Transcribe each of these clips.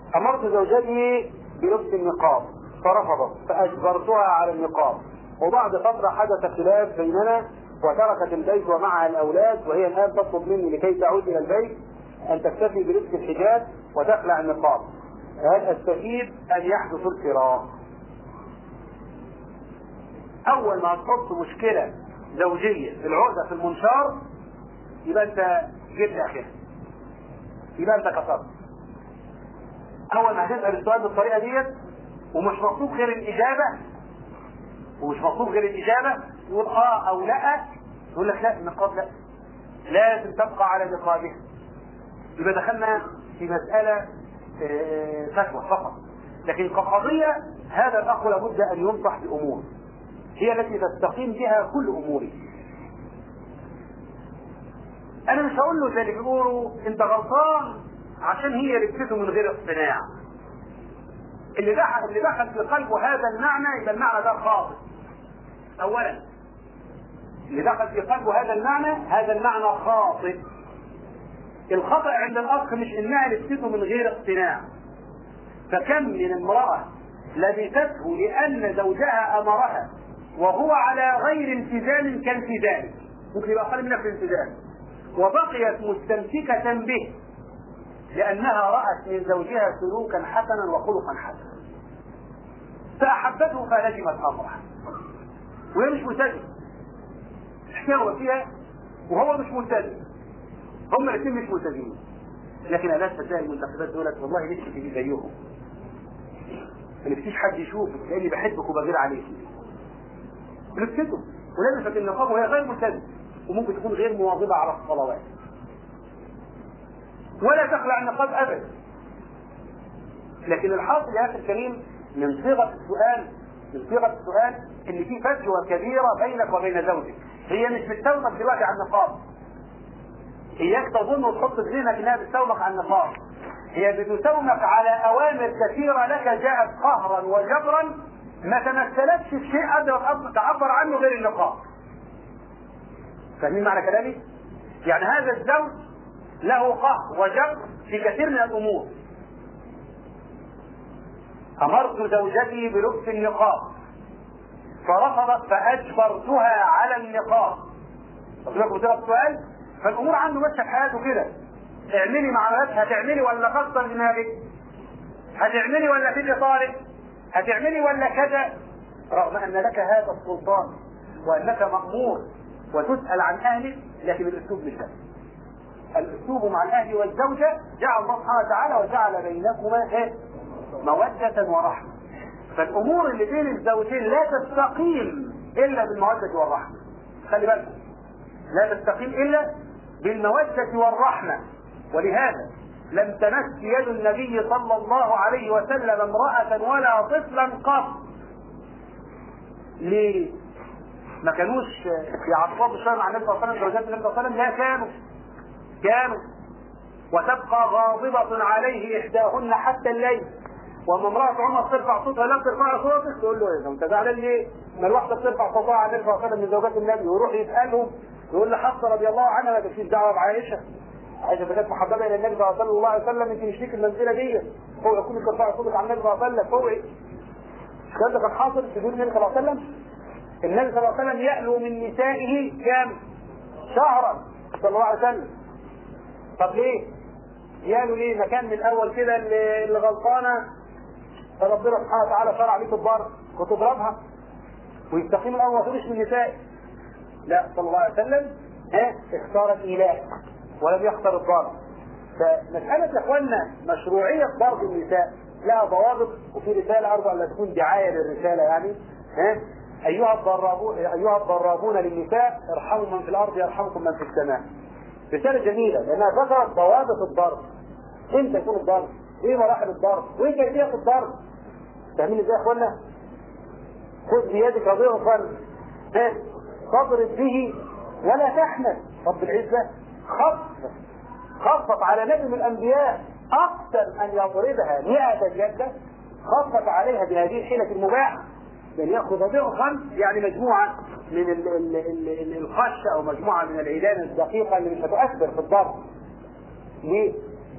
امرت زوجتي بلبس النقاب فرفضت فاجبرتها على النقاب وبعد فترة حدث خلاف بيننا وتركت البيت ومعها الاولاد وهي الان تطلب مني لكي تعود الى البيت ان تكتفي بلبس الحجاب وتخلع النقاب هل استفيد ان يحدث الفراق اول ما تحط مشكلة زوجية في العقدة في المنشار يبقى انت جبت اخرها يبقى انت كسرت اول ما هتسال السؤال بالطريقه ديت ومش مطلوب غير الاجابه ومش مطلوب غير الاجابه يقول اه او لا يقول لك لا النقاب لا لازم تبقى على نقابها يبقى دخلنا في مساله آه، فتوى فقط لكن كقضيه هذا الاخ لابد ان ينصح بامور هي التي تستقيم بها كل اموره انا مش هقول له زي اللي بيقولوا انت غلطان عشان هي لبسته من غير اقتناع اللي دخل اللي دخل في قلبه هذا المعنى يبقى المعنى ده خاطئ اولا اللي دخل في قلبه هذا المعنى هذا المعنى خاطئ الخطأ عند الأخ مش إنها لبسته من غير اقتناع فكم من امرأة لبسته لأن زوجها أمرها وهو على غير التزام كالتزام ممكن يبقى أقل منها في الالتزام وبقيت مستمسكة به لأنها رأت من زوجها سلوكا حسنا وخلقا حسنا فأحبته فلزمت أمره وهي مش ملتزمة الحكاية فيها وهو مش ملتزم هما الاثنين مش ملتزمين لكن أنا تلاقي المنتخبات دولت والله نفسي تجي زيهم ما نفسيش حد يشوفك لاني بحبك وبغير عليك بنفسده ولبست النقاب وهي غير ملتزمه وممكن تكون غير مواظبه على الصلوات ولا تخلع النقاب ابدا لكن الحاصل يا اخي الكريم من صيغه السؤال من صيغه السؤال ان في فجوه كبيره بينك وبين زوجك هي مش بتساومك دلوقتي على النقاب اياك تظن وتحط في ذهنك انها بتساومك على النقاب هي بتساومك على اوامر كثيره لك جاءت قهرا وجبرا ما تمثلتش في شيء قادر تعبر عنه غير النقاب فاهمين معنى كلامي؟ يعني هذا الزوج له قهر وجبر في كثير من الامور امرت زوجتي بلبس النقاب فرفضت فاجبرتها على النقاب قلت لكم السؤال فالامور عنده ماشيه في حياته كده اعملي مع نفسك هتعملي ولا كسر دماغك هتعملي ولا في طارق هتعملي ولا كذا رغم ان لك هذا السلطان وانك مامور وتسال عن اهلك لكن الاسلوب مش ده الاسلوب مع الاهل والزوجه جعل الله سبحانه وتعالى وجعل بينكما ايه موده ورحمه فالامور اللي بين الزوجين لا تستقيم الا بالموده والرحمه خلي بالكم لا تستقيم الا بالمودة والرحمة ولهذا لم تمس يد النبي صلى الله عليه وسلم امرأة ولا طفلا قط ليه؟ ما كانوش يعصبوا شويه مع النبي صلى الله عليه وسلم زوجات النبي صلى الله عليه وسلم لا كانوا كانوا وتبقى غاضبة عليه إحداهن حتى الليل وأما امرأة عمر ترفع صوتها لا ترفع صوتك تقول له إيه أنت زعلان ليه؟ ما الواحدة بترفع صوتها على النبي صلى الله عليه وسلم من زوجات النبي ويروح يسألهم يقول لحفصه رضي الله عنها ما تمشيش دعوه بعائشه عائشه كانت محببه الى النبي صلى الله عليه وسلم انت مش ليك المنزله دي هو يكون ترفع صوتك على النبي صلى الله عليه وسلم فوقي الكلام ده كان حاصل في دون النبي صلى الله عليه وسلم النبي صلى الله عليه وسلم يألو من نسائه كام شهرا صلى الله عليه وسلم طب ليه؟ يألو ليه؟ ما كان من الاول كده اللي غلطانه فربنا سبحانه وتعالى شرع عليك الضرب وتضربها ويستقيم الاول ما تقولش من نسائك لا صلى الله عليه وسلم ها اختار الاله ولم يختار الضرب فمسألة يا اخوانا مشروعية ضرب النساء لها ضوابط وفي رسالة أرجو أن لا تكون دعاية للرسالة يعني ها أيها الضرابون أيها الضرابون للنساء ارحموا من في الأرض يرحمكم من في السماء رسالة جميلة لأنها ذكرت ضوابط الضرب امتى يكون الضرب؟ ايه مراحل الضرب؟ وايه كيفية الضرب؟ فاهمين ازاي يا اخوانا؟ خذ بيدك ضغطا ها تضرب به ولا تحمل رب العزة خفف خفف على نبي من الأنبياء أكثر أن يضربها مئة جلدة خفف عليها بهذه الحيلة المباحة بأن يأخذ ضغطا يعني مجموعة من الخش أو مجموعة من العيدان الدقيقة اللي مش هتؤثر في الضرب ليه؟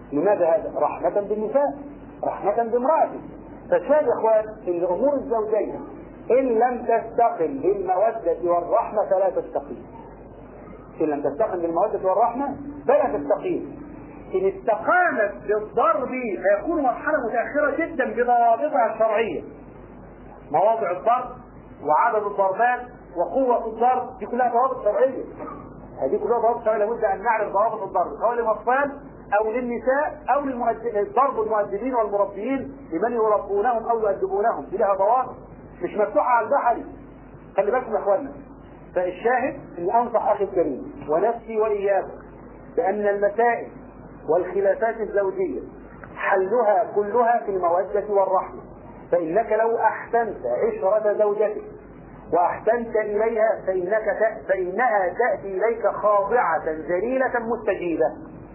لماذا هذا؟ رحمة بالنساء رحمة بامرأته فالشاهد يا اخوان ان امور الزوجين ان لم تستقم بالمودة والرحمة فلا تستقيم ان لم تستقم بالمودة والرحمة فلا تستقيم ان استقامت بالضرب فيكون مرحلة متأخرة جدا بضوابطها الشرعية مواضع الضرب وعدد الضربات وقوة الضرب دي كلها ضوابط شرعية هذه كلها ضوابط شرعية لابد أن نعرف ضوابط الضرب سواء للأطفال أو للنساء أو ضرب المؤدبين والمربيين لمن يربونهم أو يؤدبونهم دي لها ضوابط مش مفتوحة على البحر خلي بالكم يا إخواننا فالشاهد أني أنصح أخي الكريم ونفسي وإياكم بأن المسائل والخلافات الزوجية حلها كلها في المودة والرحمة فإنك لو أحسنت عشرة زوجتك وأحسنت إليها فإنك فإنها تأتي إليك خاضعة ذليلة مستجيبة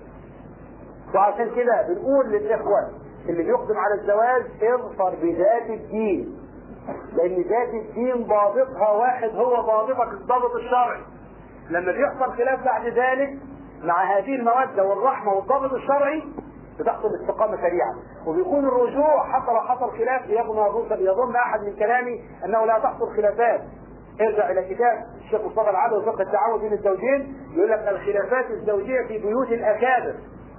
وعشان كده بنقول للإخوة اللي بيقدم على الزواج اظفر بذات الدين لأن ذات الدين ضابطها واحد هو ضابطك الضابط الشرعي لما بيحصل خلاف بعد ذلك مع هذه المودة والرحمة والضابط الشرعي بتحصل استقامة سريعة وبيكون الرجوع حتى لو حصل خلاف يظن يظن أحد من كلامي أنه لا تحصل خلافات ارجع إلى كتاب الشيخ مصطفى العدل وفقه التعاون بين الزوجين يقول لك الخلافات الزوجية في بيوت الأكابر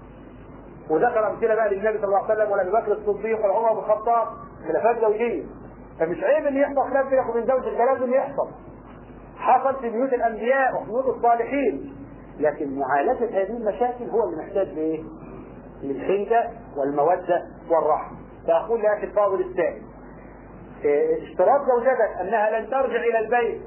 وذكر أمثلة بقى للنبي صلى الله عليه وسلم ولأبي بكر الصديق وعمر بن الخطاب خلافات زوجية فمش عيب ان يحصل خلاف بينك وبين زوجك ده لازم يحصل حصل في بيوت الانبياء وفي بيوت الصالحين لكن معالجة هذه المشاكل هو اللي محتاج لايه؟ للحنكة والمودة والرحمة فأقول لأخي الفاضل الثاني اشتراط زوجتك أنها لن ترجع إلى البيت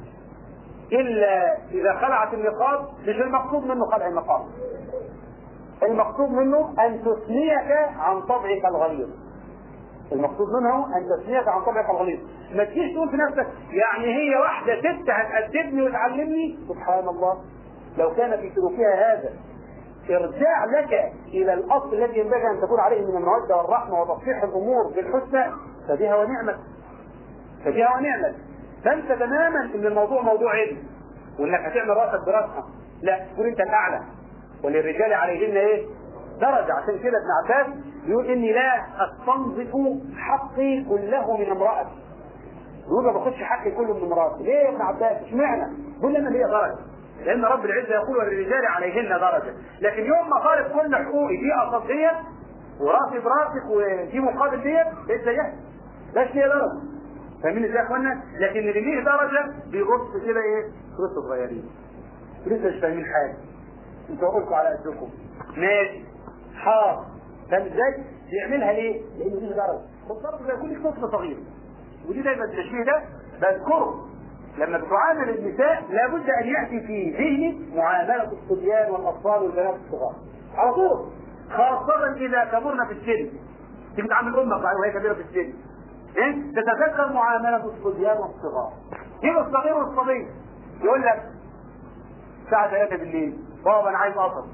إلا إذا خلعت النقاب مش المقصود منه خلع النقاب المقصود منه أن تثنيك عن طبعك الغليظ المقصود منه أن تثنيك عن طبعك الغليظ ما تجيش تقول في نفسك يعني هي واحدة ست هتأدبني وتعلمني سبحان الله لو كان في سلوكها هذا ارجاع لك الى الاصل الذي ينبغي ان تكون عليه من الموده والرحمه وتصحيح الامور بالحسنى فبها ونعمت فبها ونعمت تنسى تماما ان الموضوع موضوع علم وانك هتعمل راسك براسها لا تكون انت الاعلى وللرجال عليهن ايه؟ درجه عشان كده ابن عباس يقول اني لا استنظف حقي كله من امرأتي يقول ما باخدش حقي كله من امرأتي ليه يا ابن عباس اشمعنى؟ يقول لنا هي درجه لان رب العزه يقول وللرجال عليهن درجه لكن يوم ما قالت كل حقوقي دي قصد ديت وراسي براسك ودي مقابل ديت ايه زيها بس هي درجه فاهمين ازاي يا اخوانا لكن اللي ليه درجه بيبص كده ايه لسه صغيرين لسه مش فاهمين حاجه انتوا قلتوا على قدكم ماشي حاضر فاهم ازاي بيعملها ليه لانه ليه درجه والضرب زي كل طفل صغير ودي دايما التشبيه ده بذكره لما بتعامل النساء لابد ان ياتي في ذهنك معامله الصبيان والاطفال والبنات الصغار على طول خاصة إذا كبرنا في السن تيجي تعامل أمك وهي كبيرة في السن إيه؟ تتذكر معاملة الصبيان والصغار يجي الصغير والصبي يقول لك الساعة 3 بالليل بابا أنا عايز قصب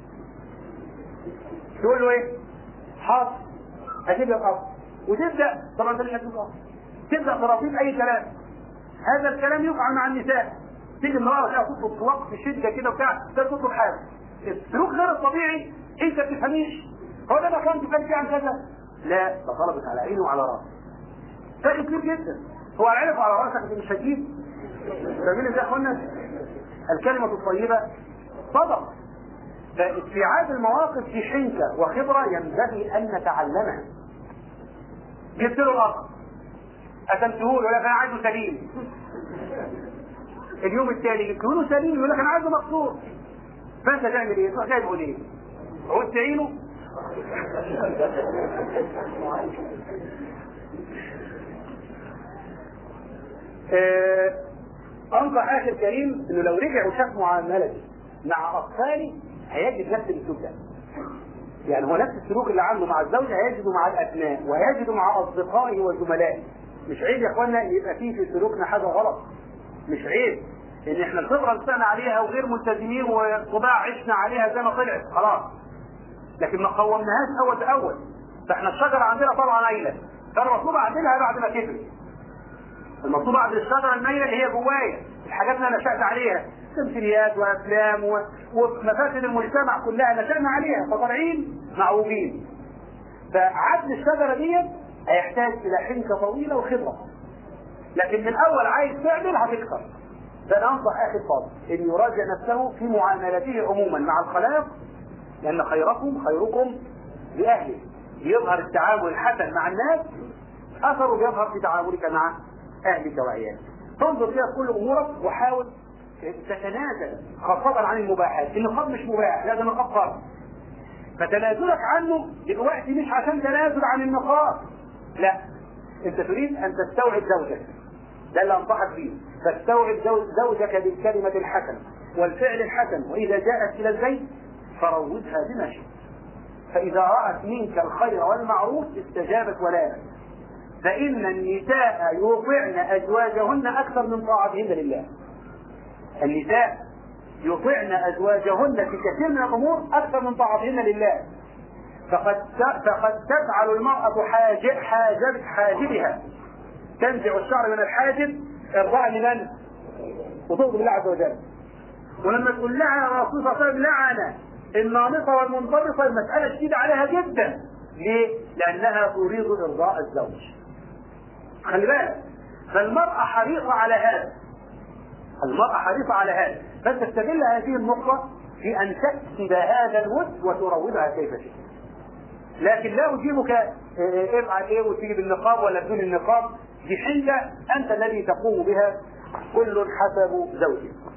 تقول له إيه؟ حاضر أجيب لك قصب وتبدأ طبعا أنت مش هتجيب قصب تبدأ تراضيه أي كلام هذا الكلام يقع مع النساء تيجي المرأة كده تطلب وقت شدة كده وبتاع ده تطلب حاجة السلوك غير الطبيعي انت ما بتفهميش هو ده مكان تفهم فيه عن كذا لا ده طلبت على عينه وعلى راسه فرق كبير جدا هو على عينك وعلى راسك انت مش هتجيب فاهمين ازاي يا اخوانا الكلمة الطيبة صدق فاستيعاب المواقف في حنكة وخبرة ينبغي أن نتعلمها جبت له الأرض قسمته له يقول لك أنا عايزه سليم اليوم التالي جبته له سليم يقول لك أنا عايزه مكسور فأنت تعمل إيه؟ تروح جايبه ليه؟ عود تعينه آه، انصح اخي الكريم انه لو رجع وشاف معاملتي مع اطفالي هيجد نفس الاسلوب ده. يعني هو نفس السلوك اللي عنده مع الزوجه هيجده مع الابناء وهيجده مع اصدقائه وزملائه. مش عيب يا اخوانا يبقى فيه في سلوكنا حاجه غلط. مش عيب ان احنا الخبره نسأنا عليها وغير ملتزمين وطباع عشنا عليها زي ما طلعت خلاص. لكن ما قومناهاش اول باول. فاحنا الشجره عندنا طبعا نايله. فالمطلوب اعدلها بعد ما كبرت. المطلوب بعد الشجره المايله اللي هي جوايا الحاجات اللي انا نشات عليها تمثيليات وافلام و- ومفاسد المجتمع كلها نشأنا عليها فطالعين معوجين فعدل الشجره ديت هيحتاج الى حنكه طويله وخبره لكن من اول عايز تعمل هتكسر ده انا انصح اخي الفاضل ان يراجع نفسه في معاملته عموما مع الخلائق لان خيركم خيركم لاهله يظهر التعامل الحسن مع الناس اثره بيظهر في تعاملك مع اهلك وعيالك تنظر فيها كل امورك وحاول تتنازل خاصة عن المباحات، النقاب مش مباح، لا ده نقاب فرض. فتنازلك عنه دلوقتي مش عشان تنازل عن النقاب، لا انت تريد ان تستوعب زوجك ده اللي انصحك فيه فاستوعب زوج- زوجك بالكلمة الحسنة والفعل الحسن وإذا جاءت إلى البيت فروضها بما شئت فإذا رأت منك الخير والمعروف استجابت ولانت فإن النساء يطعن أزواجهن أكثر من طاعتهن لله النساء يطعن أزواجهن في كثير من الأمور أكثر من طاعتهن لله فقد فقد تفعل المرأة حاجب حاجب حاجبها تنزع الشعر من الحاجب ارضاء لمن؟ وتغضب الله عز وجل. ولما تقول لعن الرسول صلى الله عليه وسلم لعن النامصة والمنطبقة المسألة شديدة عليها جدا. ليه؟ لأنها تريد إرضاء الزوج. خلي بالك فالمرأة حريصة على هذا. المرأة حريصة على هذا، فتستغل هذه النقطة في أن تكسب هذا الود وتروضها كيف شئت. لكن لا أجيبك اه، اه، افعل ايه وتيجي بالنقاب ولا بدون النقاب دي حيلة أنت الذي تقوم بها كل حسب زوجه